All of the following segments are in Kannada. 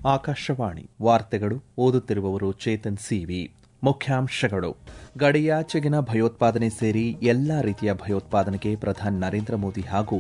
ಆಕಾಶವಾಣಿ ವಾರ್ತೆಗಳು ಓದುತ್ತಿರುವವರು ಚೇತನ್ ಸಿವಿ ಮುಖ್ಯಾಂಶಗಳು ಗಡಿಯಾಚೆಗಿನ ಭಯೋತ್ಪಾದನೆ ಸೇರಿ ಎಲ್ಲಾ ರೀತಿಯ ಭಯೋತ್ಪಾದನೆಗೆ ಪ್ರಧಾನಿ ನರೇಂದ್ರ ಮೋದಿ ಹಾಗೂ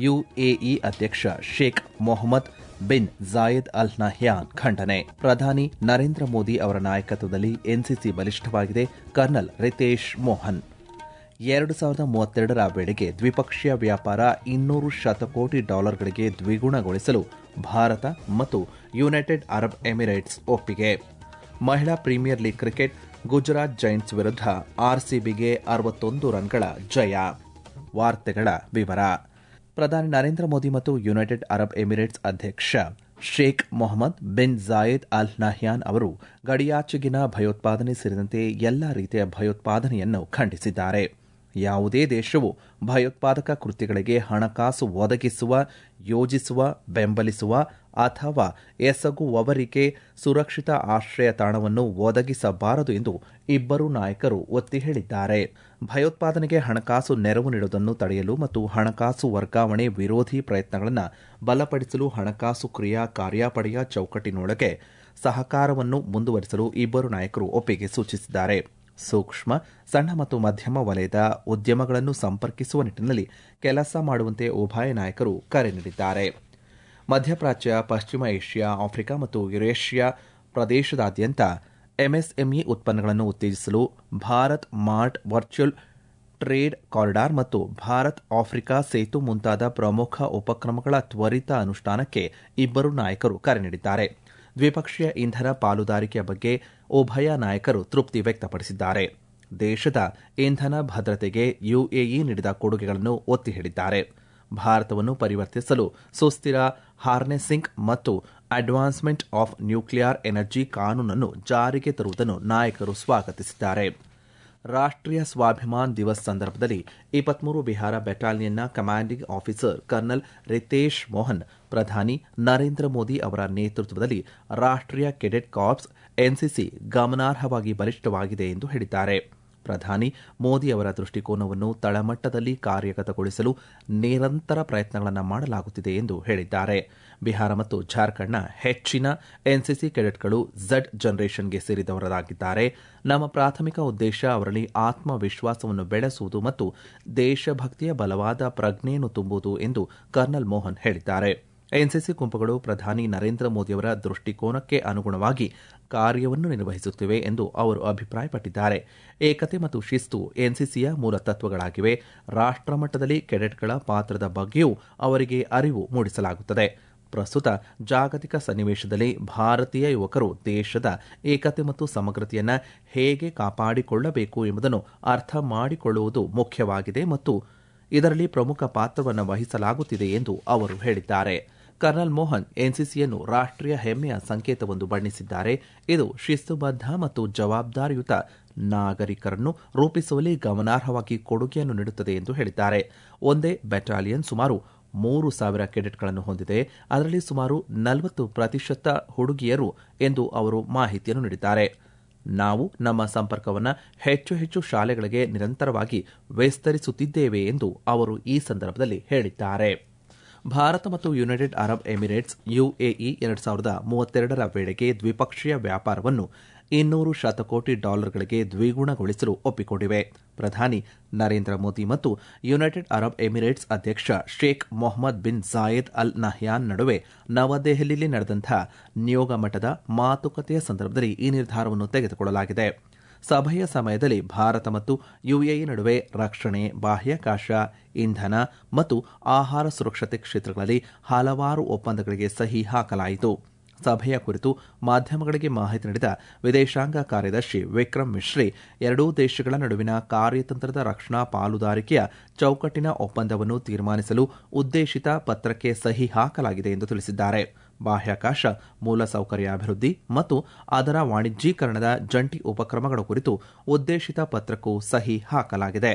ಯುಎಇ ಅಧ್ಯಕ್ಷ Sheikh Mohammed bin Zayed Al Nahyan ಖಂಡನೆ ಪ್ರಧಾನಿ ನರೇಂದ್ರ ಮೋದಿ ಅವರ ನಾಯಕತ್ವದಲ್ಲಿ ಎನ್ಸಿಸಿ ಬಲಿಷ್ಠವಾಗಿದೆ ಕರ್ನಲ್ ರಿತೇಶ್ ಮೋಹನ್ ಎರಡು ಸಾವಿರದ ಮೂವತ್ತೆರಡರ ವೇಳೆಗೆ ದ್ವಿಪಕ್ಷೀಯ ವ್ಯಾಪಾರ ಇನ್ನೂರು ಶತಕೋಟಿ ಡಾಲರ್ಗಳಿಗೆ ದ್ವಿಗುಣಗೊಳಿಸಲು ಭಾರತ ಮತ್ತು ಯುನೈಟೆಡ್ ಅರಬ್ ಎಮಿರೇಟ್ಸ್ ಒಪ್ಪಿಗೆ ಮಹಿಳಾ premier league cricket Gujarat Giants ವಿರುದ್ಧ ಆರ್ಸಿಬಿಗೆ ಅರವತ್ತೊಂದು ರನ್ಗಳ ಜಯ ವಾರ್ತೆಗಳ ವಿವರ ಪ್ರಧಾನಿ ನರೇಂದ್ರ ಮೋದಿ ಮತ್ತು ಯುನೈಟೆಡ್ ಅರಬ್ ಎಮಿರೇಟ್ಸ್ ಅಧ್ಯಕ್ಷ Sheikh Mohammed bin Zayed Al Nahyan ಅವರು ಗಡಿಯಾಚೆಗಿನ ಭಯೋತ್ಪಾದನೆ ಸೇರಿದಂತೆ ಎಲ್ಲಾ ರೀತಿಯ ಭಯೋತ್ಪಾದನೆಯನ್ನು ಖಂಡಿಸಿದ್ದಾರೆ ಯಾವುದೇ ದೇಶವು ಭಯೋತ್ಪಾದಕ ಕೃತ್ಯಗಳಿಗೆ ಹಣಕಾಸು ಒದಗಿಸುವ ಯೋಜಿಸುವ ಬೆಂಬಲಿಸುವ ಅಥವಾ ಎಸಗುವವರಿಗೆ ಸುರಕ್ಷಿತ ಆಶ್ರಯ ತಾಣವನ್ನು ಒದಗಿಸಬಾರದು ಎಂದು ಇಬ್ಬರೂ ನಾಯಕರು ಒತ್ತಿ ಹೇಳಿದ್ದಾರೆ ಭಯೋತ್ಪಾದನೆಗೆ ಹಣಕಾಸು ನೆರವು ನೀಡುವುದನ್ನು ತಡೆಯಲು ಮತ್ತು ಹಣಕಾಸು ವರ್ಗಾವಣೆ ವಿರೋಧಿ ಪ್ರಯತ್ನಗಳನ್ನು ಬಲಪಡಿಸಲು ಹಣಕಾಸು ಕ್ರಿಯಾ ಕಾರ್ಯಾಪಡೆಯ ಚೌಕಟ್ಟಿನೊಳಗೆ ಸಹಕಾರವನ್ನು ಮುಂದುವರಿಸಲು ಇಬ್ಬರು ನಾಯಕರು ಒಪ್ಪಿಗೆ ಸೂಚಿಸಿದ್ದಾರೆ ಸೂಕ್ಷ್ಮ ಸಣ್ಣ ಮತ್ತು ಮಧ್ಯಮ ವಲಯದ ಉದ್ಯಮಗಳನ್ನು ಸಂಪರ್ಕಿಸುವ ನಿಟ್ಟಿನಲ್ಲಿ ಕೆಲಸ ಮಾಡುವಂತೆ ಉಭಯ ನಾಯಕರು ಕರೆ ನೀಡಿದ್ದಾರೆ ಮಧ್ಯಪ್ರಾಚ್ಯ ಪಶ್ಚಿಮ ಏಷ್ಯಾ ಆಫ್ರಿಕಾ ಮತ್ತು ಯುರೇಷಿಯಾ ಪ್ರದೇಶದಾದ್ಯಂತ ಎಂಎಸ್ಎಂಇ ಉತ್ಪನ್ನಗಳನ್ನು ಉತ್ತೇಜಿಸಲು Bharat mart virtual trade corridor ಮತ್ತು ಭಾರತ್ ಆಫ್ರಿಕಾ ಸೇತು ಮುಂತಾದ ಪ್ರಮುಖ ಉಪಕ್ರಮಗಳ ತ್ವರಿತ ಅನುಷ್ಠಾನಕ್ಕೆ ಇಬ್ಬರು ನಾಯಕರು ಕರೆ ನೀಡಿದ್ದಾರೆ ದ್ವಿಪಕ್ಷೀಯ ಇಂಧನ ಪಾಲುದಾರಿಕೆಯ ಬಗ್ಗೆ ಉಭಯ ನಾಯಕರು ತೃಪ್ತಿ ವ್ಯಕ್ತಪಡಿಸಿದ್ದಾರೆ ದೇಶದ ಇಂಧನ ಭದ್ರತೆಗೆ ಯುಎಇ ನೀಡಿದ ಕೊಡುಗೆಗಳನ್ನು ಒತ್ತಿ ಹೇಳಿದ್ದಾರೆ ಭಾರತವನ್ನು ಪರಿವರ್ತಿಸಲು ಸುಸ್ಥಿರ ಹಾರ್ನೆಸಿಂಗ್ ಮತ್ತು ಅಡ್ವಾನ್ಸ್ಮೆಂಟ್ ಆಫ್ ನ್ಯೂಕ್ಲಿಯರ್ ಎನರ್ಜಿ ಕಾನೂನನ್ನು ಜಾರಿಗೆ ತರುವುದನ್ನು ನಾಯಕರು ಸ್ವಾಗತಿಸಿದ್ದಾರೆ ರಾಷ್ಟ್ರೀಯ ಸ್ವಾಭಿಮಾನ್ ದಿವಸ್ ಸಂದರ್ಭದಲ್ಲಿ ಇಪ್ಪತ್ಮೂರು ಬಿಹಾರ ಬೆಟಾಲಿಯನ್ನ commanding officer colonel Ritesh Mohan ಪ್ರಧಾನಿ ನರೇಂದ್ರ ಮೋದಿ ಅವರ ನೇತೃತ್ವದಲ್ಲಿ ರಾಷ್ಟ್ರೀಯ ಕೆಡೆಟ್ ಕಾರ್ಪ್ಸ್ ಎನ್ಸಿಸಿ ಗಮನಾರ್ಹವಾಗಿ ಬಲಿಷ್ಠವಾಗಿದೆ ಎಂದು ಹೇಳಿದ್ದಾರೆ ಪ್ರಧಾನಿ ಮೋದಿ ಅವರ ದೃಷ್ಟಿಕೋನವನ್ನು ತಳಮಟ್ಟದಲ್ಲಿ ಕಾರ್ಯಗತಗೊಳಿಸಲು ನಿರಂತರ ಪ್ರಯತ್ನಗಳನ್ನು ಮಾಡಲಾಗುತ್ತಿದೆ ಎಂದು ಹೇಳಿದ್ದಾರೆ ಬಿಹಾರ ಮತ್ತು ಜಾರ್ಖಂಡ್ನ ಹೆಚ್ಚಿನ ಎನ್ಸಿಸಿ ಕೆಡೆಟ್ಗಳು ಝಡ್ ಜನರೇಷನ್ಗೆ ಸೇರಿದವರಾಗಿದ್ದಾರೆ ನಮ್ಮ ಪ್ರಾಥಮಿಕ ಉದ್ದೇಶ ಅವರಲ್ಲಿ ಆತ್ಮವಿಶ್ವಾಸವನ್ನು ಬೆಳೆಸುವುದು ಮತ್ತು ದೇಶಭಕ್ತಿಯ ಬಲವಾದ ಪ್ರಜ್ಞೆಯನ್ನು ತುಂಬುವುದು ಎಂದು ಕರ್ನಲ್ ಮೋಹನ್ ಹೇಳಿದ್ದಾರೆ ಎನ್ಸಿಸಿ ಗುಂಪುಗಳು ಪ್ರಧಾನಿ ನರೇಂದ್ರ ಮೋದಿಯವರ ದೃಷ್ಟಿಕೋನಕ್ಕೆ ಅನುಗುಣವಾಗಿ ಕಾರ್ಯವನ್ನು ನಿರ್ವಹಿಸುತ್ತಿವೆ ಎಂದು ಅವರು ಅಭಿಪ್ರಾಯಪಟ್ಟಿದ್ದಾರೆ ಏಕತೆ ಮತ್ತು ಶಿಸ್ತು ಎನ್ಸಿಸಿಯ ಮೂಲ ತತ್ವಗಳಾಗಿವೆ ರಾಷ್ಟ್ರಮಟ್ಟದಲ್ಲಿ ಕೆಡೆಟ್ಗಳ ಪಾತ್ರದ ಬಗ್ಗೆಯೂ ಅವರಿಗೆ ಅರಿವು ಮೂಡಿಸಲಾಗುತ್ತದೆ ಪ್ರಸ್ತುತ ಜಾಗತಿಕ ಸನ್ನಿವೇಶದಲ್ಲಿ ಭಾರತೀಯ ಯುವಕರು ದೇಶದ ಏಕತೆ ಮತ್ತು ಸಮಗ್ರತೆಯನ್ನು ಹೇಗೆ ಕಾಪಾಡಿಕೊಳ್ಳಬೇಕು ಎಂಬುದನ್ನು ಅರ್ಥ ಮಾಡಿಕೊಳ್ಳುವುದು ಮುಖ್ಯವಾಗಿದೆ ಮತ್ತು ಇದರಲ್ಲಿ ಪ್ರಮುಖ ಪಾತ್ರವನ್ನು ವಹಿಸಲಾಗುತ್ತಿದೆ ಎಂದು ಅವರು ಹೇಳಿದ್ದಾರೆ ಕರ್ನಲ್ ಮೋಹನ್ ಎನ್ಸಿಸಿಯನ್ನು ರಾಷ್ಟ್ರೀಯ ಹೆಮ್ಮೆಯ ಸಂಕೇತವೊಂದು ಬಣ್ಣಿಸಿದ್ದಾರೆ ಇದು ಶಿಸ್ತುಬದ್ಧ ಮತ್ತು ಜವಾಬ್ದಾರಿಯುತ ನಾಗರಿಕರನ್ನು ರೂಪಿಸುವಲ್ಲಿ ಗಮನಾರ್ಹವಾಗಿ ಕೊಡುಗೆಯನ್ನು ನೀಡುತ್ತದೆ ಎಂದು ಹೇಳಿದ್ದಾರೆ ಒಂದೇ ಬೆಟಾಲಿಯನ್ ಸುಮಾರು ಮೂರು ಸಾವಿರ ಕೆಡೆಟ್ಗಳನ್ನು ಹೊಂದಿದೆ ಅದರಲ್ಲಿ ಸುಮಾರು ನಲವತ್ತು ಪ್ರತಿಶತ ಹುಡುಗಿಯರು ಎಂದು ಅವರು ಮಾಹಿತಿಯನ್ನು ನೀಡಿದ್ದಾರೆ ನಾವು ನಮ್ಮ ಸಂಪರ್ಕವನ್ನು ಹೆಚ್ಚು ಹೆಚ್ಚು ಶಾಲೆಗಳಿಗೆ ನಿರಂತರವಾಗಿ ವಿಸ್ತರಿಸುತ್ತಿದ್ದೇವೆ ಎಂದು ಅವರು ಈ ಸಂದರ್ಭದಲ್ಲಿ ಹೇಳಿದ್ದಾರೆ ಭಾರತ ಮತ್ತು ಯುನೈಟೆಡ್ ಅರಬ್ ಎಮಿರೇಟ್ಸ್ ಯುಎಇ ಎರಡು ಸಾವಿರದ ಮೂವತ್ತೆರಡರ ವೇಳೆಗೆ ದ್ವಿಪಕ್ಷೀಯ ವ್ಯಾಪಾರವನ್ನು ಇನ್ನೂರು ಶತಕೋಟಿ ಡಾಲರ್ಗಳಿಗೆ ದ್ವಿಗುಣಗೊಳಿಸಲು ಒಪ್ಪಿಕೊಂಡಿವೆ ಪ್ರಧಾನಿ ನರೇಂದ್ರ ಮೋದಿ ಮತ್ತು ಯುನೈಟೆಡ್ ಅರಬ್ ಎಮಿರೇಟ್ಸ್ ಅಧ್ಯಕ್ಷ Sheikh Mohammed bin Zayed Al Nahyan ನಡುವೆ ನವದೆಹಲಿಯಲ್ಲಿ ನಡೆದಂಥ ನಿಯೋಗ ಮಟ್ಟದ ಮಾತುಕತೆಯ ಸಂದರ್ಭದಲ್ಲಿ ಈ ನಿರ್ಧಾರವನ್ನು ತೆಗೆದುಕೊಳ್ಳಲಾಗಿದೆ ಸಭೆಯ ಸಮಯದಲ್ಲಿ ಭಾರತ ಮತ್ತು ಯುಎಇ ನಡುವೆ ರಕ್ಷಣೆ ಬಾಹ್ಯಾಕಾಶ ಇಂಧನ ಮತ್ತು ಆಹಾರ ಸುರಕ್ಷತೆ ಕ್ಷೇತ್ರಗಳಲ್ಲಿ ಹಲವಾರು ಒಪ್ಪಂದಗಳಿಗೆ ಸಹಿ ಹಾಕಲಾಯಿತು ಸಭೆಯ ಕುರಿತು ಮಾಧ್ಯಮಗಳಿಗೆ ಮಾಹಿತಿ ನೀಡಿದ ವಿದೇಶಾಂಗ ಕಾರ್ಯದರ್ಶಿ ವಿಕ್ರಮ್ ಮಿಶ್ರಿ ಎರಡೂ ದೇಶಗಳ ನಡುವಿನ ಕಾರ್ಯತಂತ್ರದ ರಕ್ಷಣಾ ಪಾಲುದಾರಿಕೆಯ ಚೌಕಟ್ಟಿನ ಒಪ್ಪಂದವನ್ನು ತೀರ್ಮಾನಿಸಲು ಉದ್ದೇಶಿತ ಪತ್ರಕ್ಕೆ ಸಹಿ ಹಾಕಲಾಗಿದೆ ಎಂದು ತಿಳಿಸಿದ್ದಾರೆ ಬಾಹ್ಯಾಕಾಶ ಮೂಲಸೌಕರ್ಯ ಅಭಿವೃದ್ಧಿ ಮತ್ತು ಅದರ ವಾಣಿಜ್ಯೀಕರಣದ ಜಂಟಿ ಉಪಕ್ರಮಗಳ ಕುರಿತು ಉದ್ದೇಶಿತ ಪತ್ರಕ್ಕೂ ಸಹಿ ಹಾಕಲಾಗಿದೆ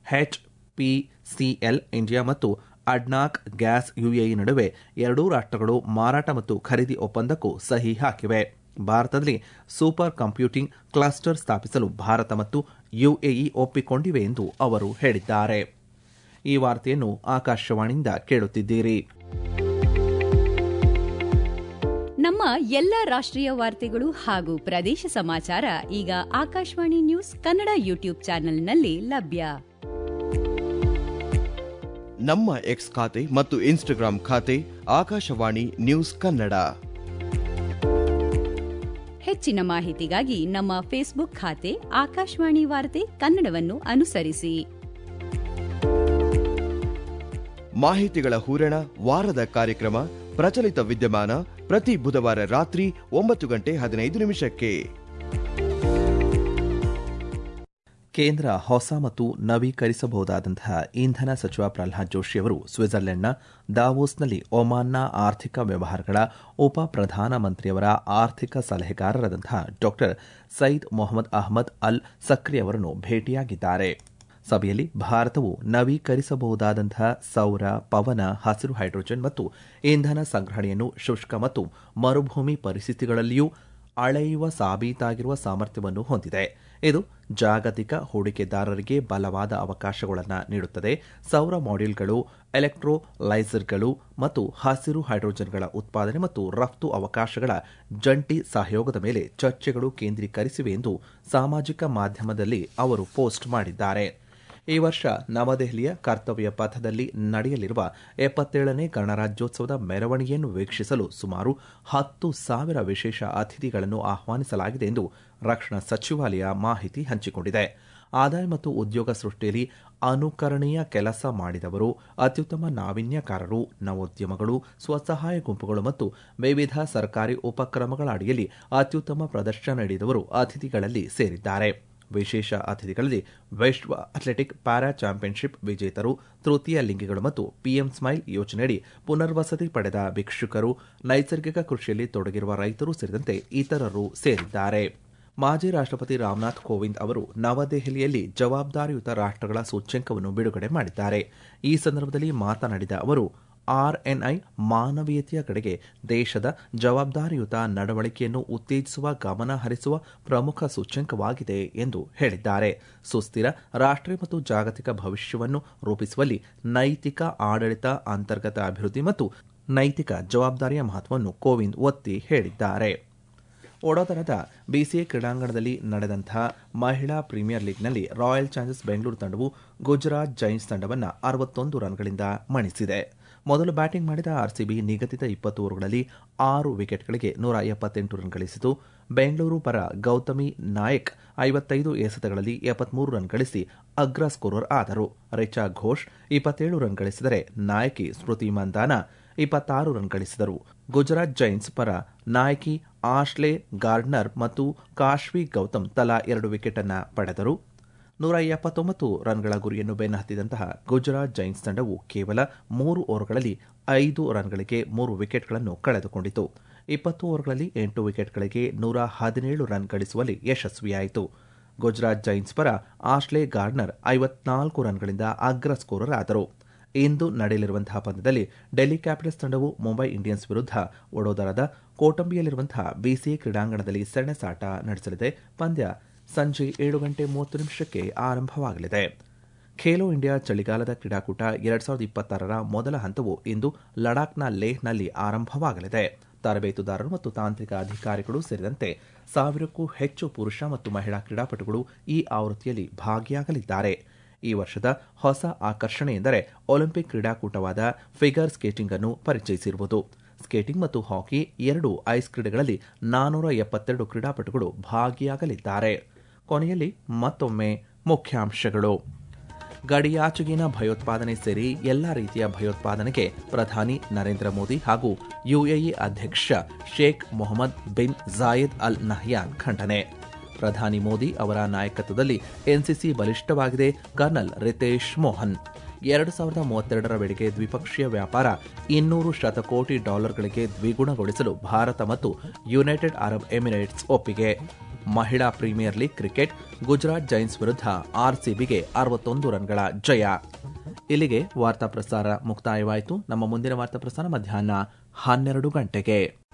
ಎಚ್ಪಿಸಿಎಲ್ ಇಂಡಿಯಾ ಮತ್ತು ಅಡ್ನಾಕ್ ಗ್ಯಾಸ್ ಯುಎಇ ನಡುವೆ ಎರಡೂ ರಾಷ್ಟ್ರಗಳು ಮಾರಾಟ ಮತ್ತು ಖರೀದಿ ಒಪ್ಪಂದಕ್ಕೂ ಸಹಿ ಹಾಕಿವೆ ಭಾರತದಲ್ಲಿ ಸೂಪರ್ ಕಂಪ್ಯೂಟಿಂಗ್ ಕ್ಲಸ್ಟರ್ ಸ್ಥಾಪಿಸಲು ಭಾರತ ಮತ್ತು ಯುಎಇ ಒಪ್ಪಿಕೊಂಡಿವೆ ಎಂದು ಅವರು ಹೇಳಿದ್ದಾರೆ ಈ ವಾರ್ತೆಯನ್ನು ಆಕಾಶವಾಣಿಯಿಂದ ಕೇಳುತ್ತಿದ್ದೀರಿ ನಮ್ಮ ಎಲ್ಲ ರಾಷ್ಟ್ರೀಯ ವಾರ್ತೆಗಳು ಹಾಗೂ ಪ್ರದೇಶ ಸಮಾಚಾರ ಈಗ ಆಕಾಶವಾಣಿ ನ್ಯೂಸ್ ಕನ್ನಡ ಯೂಟ್ಯೂಬ್ ಚಾನೆಲ್ನಲ್ಲಿ ಲಭ್ಯ ನಮ್ಮ ಎಕ್ಸ್ ಖಾತೆ ಮತ್ತು ಇನ್ಸ್ಟಾಗ್ರಾಂ ಖಾತೆ ಆಕಾಶವಾಣಿ ನ್ಯೂಸ್ ಕನ್ನಡ ಹೆಚ್ಚಿನ ಮಾಹಿತಿಗಾಗಿ ನಮ್ಮ ಫೇಸ್ಬುಕ್ ಖಾತೆ ಆಕಾಶವಾಣಿ ವಾರ್ತೆ ಕನ್ನಡವನ್ನು ಅನುಸರಿಸಿ ಮಾಹಿತಿಗಳ ಹೂರಣ ವಾರದ ಕಾರ್ಯಕ್ರಮ ಪ್ರಚಲಿತ ವಿದ್ಯಮಾನ ಪ್ರತಿ ಬುಧವಾರ ರಾತ್ರಿ ಒಂಬತ್ತು ಗಂಟೆ ಹದಿನೈದು ನಿಮಿಷಕ್ಕೆ ಕೇಂದ್ರ ಹೊಸ ಮತ್ತು ನವೀಕರಿಸಬಹುದಾದಂತಹ ಇಂಧನ ಸಚಿವ ಪ್ರಹ್ಲಾದ್ ಜೋಶಿ ಅವರು ಸ್ವಿಟ್ಜರ್ಲೆಂಡ್ನ ದಾವೋಸ್ನಲ್ಲಿ ಒಮಾನ್ನ ಆರ್ಥಿಕ ವ್ಯವಹಾರಗಳ ಉಪ ಪ್ರಧಾನಮಂತ್ರಿಯವರ ಆರ್ಥಿಕ ಸಲಹೆಗಾರರಾದಂತಹ ಡಾ ಸೈದ್ ಮೊಹಮ್ಮದ್ ಅಹ್ಮದ್ ಅಲ್ ಸಕ್ರಿ ಅವರನ್ನು ಭೇಟಿಯಾಗಿದ್ದಾರೆ ಸಭೆಯಲ್ಲಿ ಭಾರತವು ನವೀಕರಿಸಬಹುದಾದಂತಹ ಸೌರ ಪವನ ಹಸಿರು ಹೈಡ್ರೋಜನ್ ಮತ್ತು ಇಂಧನ ಸಂಗ್ರಹಣೆಯನ್ನು ಶುಷ್ಕ ಮತ್ತು ಮರುಭೂಮಿ ಪರಿಸ್ಥಿತಿಗಳಲ್ಲಿಯೂ ಅಳೆಯುವ ಸಾಬೀತಾಗಿರುವ ಸಾಮರ್ಥ್ಯವನ್ನು ಹೊಂದಿದೆ ಇದು ಜಾಗತಿಕ ಹೂಡಿಕೆದಾರರಿಗೆ ಬಲವಾದ ಅವಕಾಶಗಳನ್ನು ನೀಡುತ್ತದೆ ಸೌರ ಮಾಡ್ಯೂಲ್ಗಳು ಎಲೆಕ್ಟ್ರೋಲೈಸರ್ಗಳು ಮತ್ತು ಹಸಿರು ಹೈಡ್ರೋಜನ್ಗಳ ಉತ್ಪಾದನೆ ಮತ್ತು ರಫ್ತು ಅವಕಾಶಗಳ ಜಂಟಿ ಸಹಯೋಗದ ಮೇಲೆ ಚರ್ಚೆಗಳು ಕೇಂದ್ರೀಕರಿಸಿವೆ ಎಂದು ಸಾಮಾಜಿಕ ಮಾಧ್ಯಮದಲ್ಲಿ ಅವರು ಪೋಸ್ಟ್ ಮಾಡಿದ್ದಾರೆ ಈ ವರ್ಷ ನವದೆಹಲಿಯ ಕರ್ತವ್ಯ ಪಥದಲ್ಲಿ ನಡೆಯಲಿರುವ ಎಪ್ಪತ್ತೇಳನೇ ಗಣರಾಜ್ಯೋತ್ಸವದ ಮೆರವಣಿಗೆಯನ್ನು ವೀಕ್ಷಿಸಲು ಸುಮಾರು ಹತ್ತು ಸಾವಿರ ವಿಶೇಷ ಅತಿಥಿಗಳನ್ನು ಆಹ್ವಾನಿಸಲಾಗಿದೆ ಎಂದು ರಕ್ಷಣಾ ಸಚಿವಾಲಯ ಮಾಹಿತಿ ಹಂಚಿಕೊಂಡಿದೆ ಆದಾಯ ಮತ್ತು ಉದ್ಯೋಗ ಸೃಷ್ಟಿಯಲ್ಲಿ ಅನುಕರಣೀಯ ಕೆಲಸ ಮಾಡಿದವರು ಅತ್ಯುತ್ತಮ ನಾವೀನ್ಯಕಾರರು ನವೋದ್ಯಮಗಳು ಸ್ವಸಹಾಯ ಗುಂಪುಗಳು ಮತ್ತು ವಿವಿಧ ಸರ್ಕಾರಿ ಉಪಕ್ರಮಗಳ ಅಡಿಯಲ್ಲಿ ಅತ್ಯುತ್ತಮ ಪ್ರದರ್ಶನ ನೀಡಿದವರು ಅತಿಥಿಗಳಲ್ಲಿ ಸೇರಿದ್ದಾರೆ ವಿಶೇಷ ಅತಿಥಿಗಳಲ್ಲಿ ವಿಶ್ವ ಅಥ್ಲೆಟಿಕ್ ಪ್ಯಾರಾ ಚಾಂಪಿಯನ್ಶಿಪ್ ವಿಜೇತರು ತೃತೀಯ ಲಿಂಗಿಗಳು ಮತ್ತು ಪಿಎಂ ಸ್ಮೈಲ್ ಯೋಜನೆಯಡಿ ಪುನರ್ವಸತಿ ಪಡೆದ ಭಿಕ್ಷುಕರು ನೈಸರ್ಗಿಕ ಕೃಷಿಯಲ್ಲಿ ತೊಡಗಿರುವ ರೈತರು ಸೇರಿದಂತೆ ಇತರರು ಸೇರಿದ್ದಾರೆ ಮಾಜಿ ರಾಷ್ಟಪತಿ ರಾಮನಾಥ್ ಕೋವಿಂದ್ ಅವರು ನವದೆಹಲಿಯಲ್ಲಿ ಜವಾಬ್ದಾರಿಯುತ ರಾಷ್ಟಗಳ ಸೂಚ್ಯಂಕವನ್ನು ಬಿಡುಗಡೆ ಮಾಡಿದ್ದಾರೆ ಈ ಸಂದರ್ಭದಲ್ಲಿ ಮಾತನಾಡಿದ ಅವರು ಆರ್ಎನ್ಐ ಮಾನವೀಯತೆಯ ಕಡೆಗೆ ದೇಶದ ಜವಾಬ್ದಾರಿಯುತ ನಡವಳಿಕೆಯನ್ನು ಉತ್ತೇಜಿಸುವ ಗಮನ ಹರಿಸುವ ಪ್ರಮುಖ ಸೂಚ್ಯಂಕವಾಗಿದೆ ಎಂದು ಹೇಳಿದ್ದಾರೆ ಸುಸ್ಥಿರ ರಾಷ್ಟ್ರೀಯ ಮತ್ತು ಜಾಗತಿಕ ಭವಿಷ್ಯವನ್ನು ರೂಪಿಸುವಲ್ಲಿ ನೈತಿಕ ಆಡಳಿತ ಅಂತರ್ಗತ ಅಭಿವೃದ್ಧಿ ಮತ್ತು ನೈತಿಕ ಜವಾಬ್ದಾರಿಯ ಮಹತ್ವವನ್ನು ಕೋವಿಂದ್ ಒತ್ತಿ ಹೇಳಿದ್ದಾರೆ ವಡೋದರದ ಬಿಸಿಎ ಕ್ರೀಡಾಂಗಣದಲ್ಲಿ ನಡೆದಂತಹ ಮಹಿಳಾ ಪ್ರೀಮಿಯರ್ ಲೀಗ್ನಲ್ಲಿ ರಾಯಲ್ ಚಾಲೆಂಜರ್ಸ್ ಬೆಂಗಳೂರು ತಂಡವು ಗುಜರಾತ್ ಜೈನ್ಸ್ ತಂಡವನ್ನು ಅರವತ್ತೊಂದು ರನ್ಗಳಿಂದ ಮಣಿಸಿದೆ ಮೊದಲು ಬ್ಯಾಟಿಂಗ್ ಮಾಡಿದ ಆರ್ಸಿಬಿ ನಿಗದಿತ ಇಪ್ಪತ್ತು ಓವರ್ಗಳಲ್ಲಿ ಆರು ವಿಕೆಟ್ಗಳಿಗೆ ನೂರ ಎಪ್ಪತ್ತೆಂಟು ರನ್ ಗಳಿಸಿತು ಬೆಂಗಳೂರು ಪರ ಗೌತಮಿ ನಾಯಕ್ ಐವತ್ತೈದು ಎಸೆತಗಳಲ್ಲಿ ಎಪ್ಪತ್ಮೂರು ರನ್ ಗಳಿಸಿ ಅಗ್ರ ಸ್ಕೋರರ್ ಆದರು ರಿಚಾ ಘೋಷ್ ಇಪ್ಪತ್ತೇಳು ರನ್ ಗಳಿಸಿದರೆ ನಾಯಕಿ ಸ್ಮೃತಿ ಮಂದಾನ ಇಪ್ಪತ್ತಾರು ರನ್ ಗಳಿಸಿದರು ಗುಜರಾತ್ ಜೈನ್ಸ್ ಪರ ನಾಯಕಿ ಆಶ್ಲೆ ಗಾರ್ಡ್ನರ್ ಮತ್ತು ಕಾಶ್ವಿ ಗೌತಮ್ ತಲಾ ಎರಡು ವಿಕೆಟ್ ಅನ್ನ ಪಡೆದರು ನೂರ ಎಪ್ಪತ್ತೊಂಬತ್ತು ರನ್ಗಳ ಗುರಿಯನ್ನು ಬೆನ್ನಹತ್ತಿದಂತಹ ಗುಜರಾತ್ ಜೈನ್ಸ್ ತಂಡವು ಕೇವಲ ಮೂರು ಓವರ್ಗಳಲ್ಲಿ ಐದು ರನ್ಗಳಿಗೆ ಮೂರು ವಿಕೆಟ್ಗಳನ್ನು ಕಳೆದುಕೊಂಡಿತು ಇಪ್ಪತ್ತು ಓವರ್ಗಳಲ್ಲಿ ಎಂಟು ವಿಕೆಟ್ಗಳಿಗೆ ನೂರ ಹದಿನೇಳು ರನ್ ಗಳಿಸುವಲ್ಲಿ ಯಶಸ್ವಿಯಾಯಿತು ಗುಜರಾತ್ ಜೈನ್ಸ್ ಪರ ಆಶ್ಲೆ ಗಾರ್ಡ್ನರ್ ಐವತ್ನಾಲ್ಕು ರನ್ಗಳಿಂದ ಅಗ್ರ ಸ್ಕೋರರ್ ಆದರು ಇಂದು ನಡೆಯಲಿರುವಂತಹ ಪಂದ್ಯದಲ್ಲಿ ಡೆಲ್ಲಿ ಕ್ಯಾಪಿಟಲ್ಸ್ ತಂಡವು ಮುಂಬೈ ಇಂಡಿಯನ್ಸ್ ವಿರುದ್ಧ ವಡೋದರದ ಕೋಟಂಬಿಯಲ್ಲಿರುವಂತಹ ಬಿಸಿಎ ಕ್ರೀಡಾಂಗಣದಲ್ಲಿ ಸೆಣಸಾಟ ನಡೆಸಲಿದೆ ಪಂದ್ಯ ಸಂಜೆ ಏಳು ಗಂಟೆ ಮೂವತ್ತು ನಿಮಿಷಕ್ಕೆ ಆರಂಭವಾಗಲಿದೆ ಖೇಲೋ ಇಂಡಿಯಾ ಚಳಿಗಾಲದ ಕ್ರೀಡಾಕೂಟ ಎರಡ್ ಸಾವಿರದ ಇಪ್ಪತ್ತಾರರ ಮೊದಲ ಹಂತವು ಇಂದು ಲಡಾಖ್ನ ಲೇಹ್ನಲ್ಲಿ ಆರಂಭವಾಗಲಿದೆ ತರಬೇತುದಾರರು ಮತ್ತು ತಾಂತ್ರಿಕ ಅಧಿಕಾರಿಗಳು ಸೇರಿದಂತೆ ಸಾವಿರಕ್ಕೂ ಹೆಚ್ಚು ಪುರುಷ ಮತ್ತು ಮಹಿಳಾ ಕ್ರೀಡಾಪಟುಗಳು ಈ ಆವೃತ್ತಿಯಲ್ಲಿ ಭಾಗಿಯಾಗಲಿದ್ದಾರೆ ಈ ವರ್ಷದ ಹೊಸ ಆಕರ್ಷಣೆ ಎಂದರೆ ಒಲಿಂಪಿಕ್ ಕ್ರೀಡಾಕೂಟವಾದ ಫಿಗರ್ ಸ್ಕೇಟಿಂಗ್ ಅನ್ನು ಪರಿಚಯಿಸಿರುವುದು ಸ್ಕೇಟಿಂಗ್ ಮತ್ತು ಹಾಕಿ ಎರಡು ಐಸ್ ಕ್ರೀಡೆಗಳಲ್ಲಿ ನಾನೂರ ಎಪ್ಪತ್ತೆರಡು ಕ್ರೀಡಾಪಟುಗಳು ಭಾಗಿಯಾಗಲಿದ್ದಾರೆ ಕೊನೆಯಲ್ಲಿ ಮತ್ತೊಮ್ಮೆ ಮುಖ್ಯಾಂಶಗಳು ಗಡಿಯಾಚೆಗಿನ ಭಯೋತ್ಪಾದನೆ ಸೇರಿ ಎಲ್ಲಾ ರೀತಿಯ ಭಯೋತ್ಪಾದನೆಗೆ ಪ್ರಧಾನಿ ನರೇಂದ್ರ ಮೋದಿ ಹಾಗೂ ಯುಎಇ ಅಧ್ಯಕ್ಷ Sheikh Mohammed bin Zayed Al Nahyan ಖಂಡನೆ ಪ್ರಧಾನಿ ಮೋದಿ ಅವರ ನಾಯಕತ್ವದಲ್ಲಿ ಎನ್ಸಿಸಿ ಬಲಿಷ್ಠವಾಗಿದೆ ಕರ್ನಲ್ ರಿತೇಶ್ ಮೋಹನ್ ಎರಡು ಸಾವಿರದ ಮೂವತ್ತೆರಡರ ವೇಳೆಗೆ ದ್ವಿಪಕ್ಷೀಯ ವ್ಯಾಪಾರ ಇನ್ನೂರು ಶತಕೋಟಿ ಡಾಲರ್ಗಳಿಗೆ ದ್ವಿಗುಣಗೊಳಿಸಲು ಭಾರತ ಮತ್ತು ಯುನೈಟೆಡ್ ಅರಬ್ ಎಮಿರೇಟ್ಸ್ ಒಪ್ಪಿಗೆ ಮಹಿಳಾ premier league cricket Gujarat Giants ವಿರುದ್ಧ ಆರ್ಸಿಬಿಗೆ ಅರವತ್ತೊಂದು ರನ್ಗಳ ಜಯ ಇಲ್ಲಿಗೆ ವಾರ್ತಾ ಪ್ರಸಾರ ಮುಕ್ತಾಯವಾಯಿತು ನಮ್ಮ ಮುಂದಿನ ವಾರ್ತಾ ಪ್ರಸಾರ ಮಧ್ಯಾಹ್ನ ಹನ್ನೆರಡು ಗಂಟೆಗೆ